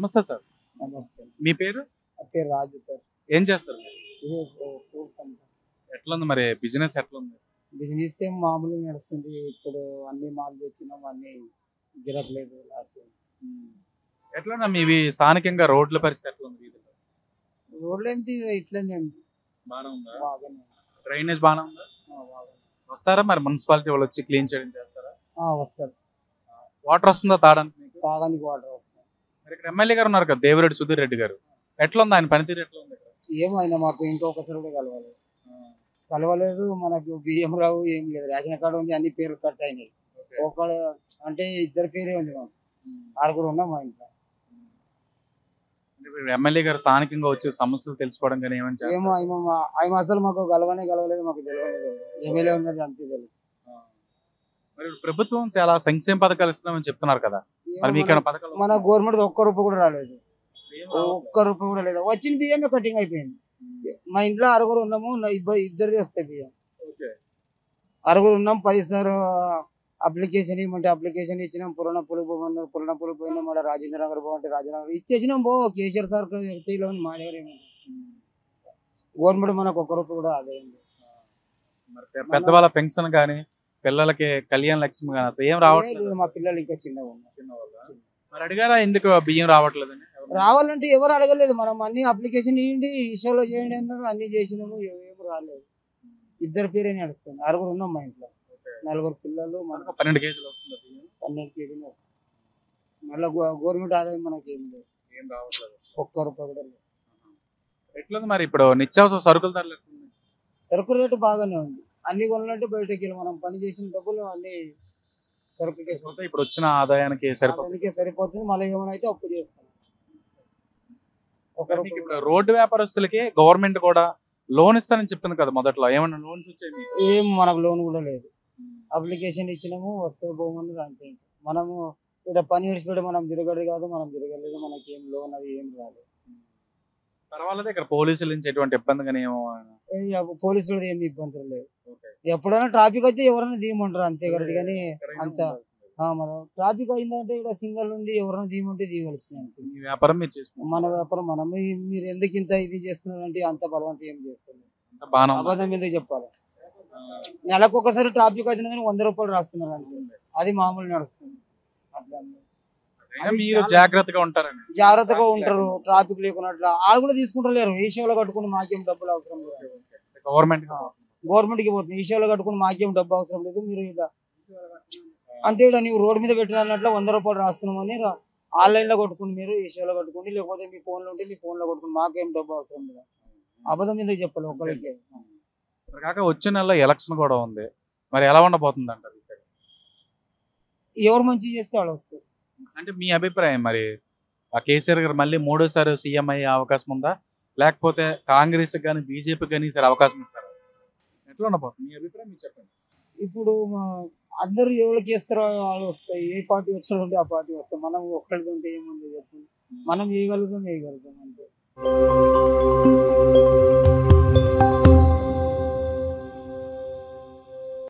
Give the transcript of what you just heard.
నమస్తే సార్ నమస్తే మీ పేరు నా పేరు రాజు సార్ ఏం చేస్తారు మీరు? ఇది ఫ్రూట్స్ అంట ఎట్లుంది మరి బిజినెస్ ఎట్లుంది బిజినెస్ ఏం మామూలుగా నడుస్తుంది ఇప్పుడు అన్ని మాల్ తెచ్చినాం అన్ని గిరట్లేదు లాస్ ఎట్లున్నా మీవి స్థానికంగా రోడ్ల పరిస్థితి ఎట్లుంది వీధిలో రోడ్లు ఏంటి ఇట్లనే ఉంది బాగానే ఉందా బాగానే డ్రైనేజ్ బాగానే ఉందా ఆ, బాగానే. వస్తారా మరి మున్సిపాలిటీ వాళ్ళు వచ్చి క్లీన్ చేయడం చేస్తారా ఆ, వస్తాడు వాటర్ వస్తుందా తాడానికి మీకు తాగానికి వాటర్ వస్తాయి మరి ఇక్కడ ఎమ్మెల్యే గారు ఉన్నారు కదా దేవిరెడ్డి సుధీర్ రెడ్డి గారు ఎట్లా ఉంది ఆయన పనితీరు ఎట్లా ఉంది ఇక్కడ? ఏమైనా మాకు ఇంకొకసారి కూడా కలవాలి కలవలేదు మనకు బియ్యం రావు ఏం లేదు రేషన్ కార్డు ఉంది అన్ని పేర్లు కట్ అయినాయి ఓకే. ఒక అంటే ఇద్దరు పేరే ఉంది మాకు ఆరుగురు ఉన్నాం మా ఇంట్లో అంటే ఇప్పుడు ఎమ్మెల్యే గారు స్థానికంగా వచ్చే సమస్యలు తెలుసుకోవడం కానీ ఏమని చేస్తారు? ఏమో ఆయన ఆయన అసలు మాకు కలవనే కలవలేదు మాకు తెలియలేదు ఎమ్మెల్యే ఉన్నది అంతే తెలుసు మరి ఇప్పుడు ప్రభుత్వం చాలా సంక్షేమ పథకాలు ఇస్తున్నామని చెప్తున్నారు కదా మరి మీకు ఏమైనా పథకాలు మన గవర్నమెంట్ ఒక్క రూపాయి కూడా రాలేదు ఏం రావట్లేదు. ఒక్క రూపాయి కూడా లేదు వచ్చిన బియ్యమే కటింగ్ అయిపోయింది మా ఇంట్లో అరుగురు ఉన్నాము నా ఇబ్బ- ఇద్దరిది వస్తాయి బియ్యం ఓకే. అరుగురు ఉన్నాం పది సార్ అప్లికేషన్ ఇవ్వమంటే అప్లికేషన్ ఇచ్చినాం పురాణ పులుపు పోమన్నారు పురాణ పులుపు పోయినా మన రాజేంద్ర నగర్ పోమంటే రాజేంద్ర నగర్ ఇచ్చేసినాం పో కేసీఆర్ సార్ చేయలో ఉంది మా దగ్గర ఏమి గవర్నమెంట్ మనకు ఒక్క రూపాయి కూడా ఆదాయం లేదు. మరి పె- పెద్దవాళ్ళ పెన్షన్ కానీ పిల్లలకి కళ్యాణ లక్ష్మి కానీ అసలు ఏం రావట్లేదు లేదు, మా పిల్లలు ఇంకా చిన్నగా ఉన్నారు చిన్నవాళ్ళ. మరి అడిగారా ఎందుకు బియ్యం రావట్లేదని రావాలంటే ఎవరు అడగలేదు మనం అన్ని అప్లికేషన్ ఇవ్వండి ఈ షోలో చేయండి అన్నారు అన్ని చేసినాము ఏం రాలేదు ఇద్దరు పేరే నడుస్తుంది అరుగురు ఉన్నాం మా ఇంట్లో నలుగురు పిల్లలు మన మనకు పన్నెండు కేజీలు వస్తుంది బియ్యం పన్నెండు కేజీలు వస్తుంది మళ్ళీ గవర్నమెంట్ ఆదాయం మనకి ఏం లేదు ఏం రావట్లేదు ఒక్క రూపాయి కూడా లేదు ఎట్లుంది మరి ఇప్పుడు నిత్యావసర సరుకుల ధరలు ఎట్లుంది సరుకు రేటు బాగానే ఉంది అన్ని కొనాలంటే బయటకి వెళ్ళి మనం పని చేసిన డబ్బులు అన్ని సరుకుకే కాకపోతే ఇప్పుడు వచ్చిన ఆదాయానికి సరిపోతుంది సరిపోతుంది సరిపోతుంది మళ్ళీ ఏమైనా అయితే అప్పు చేసుకోవాలి ఒక మీకు రూపాయి ఇప్పుడు రోడ్డు వ్యాపారస్తులకి గవర్నమెంట్ కూడా లోన్ ఇస్తానని చెప్పింది కదా మొదట్లో ఏమన్నా లోన్స్ వచ్చాయి మీకు ఏం మనకు లోన్ కూడా లేదు అప్లికేషన్ ఇచ్చినాము వస్తే పోమని అంతే ఇంకా. మనము ఇక్కడ పని విడిచిపెట్టి మనం తిరగదు కాదు మనం తిరగలేదు మనకి ఏం లోన్ అది ఏం రాలేదు తర్వాత ఇక్కడ పోలీసుల నుంచి ఎటువంటి ఇబ్బంది కానీ ఏమో ఏ ఇక పోలీసులది ఏమి ఇబ్బందులు లేవు ఓకే. ఎప్పుడైనా ట్రాఫిక్ అయితే ఎవరైనా తీయమంటారు అంతే కరెక్ట్ కానీ ఎక్కడైనా అంత ఉండాల్సిందే. ఆ, మనం ట్రాఫిక్ అయిందంటే ఇక్కడ సింగల్ ఉంది ఎవరైనా తీయమంటే తీయవలసింది అంతే మీ వ్యాపారం మీరు చేసుకుంటారు మన వ్యాపారం మనం ఈ- మీరు ఎందుకు ఇంత ఇది చేస్తున్నారంటే అంత బలవంతం ఏం చేస్తున్నారు అంతా బాగానే ఉంది. అబద్ధం ఎందుకు చెప్పాలి నెలకు ఒకసారి ట్రాఫిక్ అవుతుందని వంద రూపాయలు రాస్తున్నారు అంతే అది మామూలు నడుస్తుంది అట్లా అయినా మీరు జాగ్రత్తగా ఉంటారని జాగ్రత్తగా ఉంటారు ట్రాఫిక్ లేకున్నట్లు వాళ్ళు కూడా తీసుకుంటారు లేరు ఈ షోలో కట్టుకుని మాకేం డబ్బులు అవసరం లేదు గవర్నమెంట్ గవర్నమెంట్ కి పోతుంది ఈ షోలో కట్టుకుని మాకేం డబ్బు అవసరం లేదు మీరు ఇలా అంటే ఇక్కడ నీవు రోడ్ మీద పెట్టినట్లు వంద రూపాయలు రాస్తున్నామని రా- ఆన్లైన్ లో కొట్టుకుని మీరు ఈ షోలో కట్టుకోండి లేకపోతే మీ ఫోన్ లో ఉంటే మీ ఫోన్ లో కొట్టుకుని మాకేం డబ్బు అవసరం లేదు అబద్ధం ఎందుకు చెప్పాలి ఒకరికి కాక వచ్చే నెలలో ఎలక్షన్ కూడా ఉంది మరి ఎలా ఉండబోతుంది అంటారు ఈసారి? ఎవరు మంచి చేస్తే వాళ్ళు వస్తారు అంటే మీ అభిప్రాయం మరి ఆ కేసీఆర్ గారు మళ్ళీ మూడోసారి సీఎం అయ్యే అవకాశం ఉందా లేకపోతే కాంగ్రెస్ కానీ బీజేపీ కానీ ఈసారి అవకాశం ఇస్తారా ఎట్లా ఉండబోతుంది మీ అభిప్రాయం మీరు చెప్పండి ఇప్పుడు మా అందరూ ఎవరికి వేస్తారో వాళ్ళు వస్తాయి ఏ పార్టీ వచ్చినదంటే ఆ పార్టీ వస్తాయి మనం ఒక్కడిదంటే ఏముంది చెప్పండి మనం వేయగలుగుతాం వేయగలుగుతాం అంతే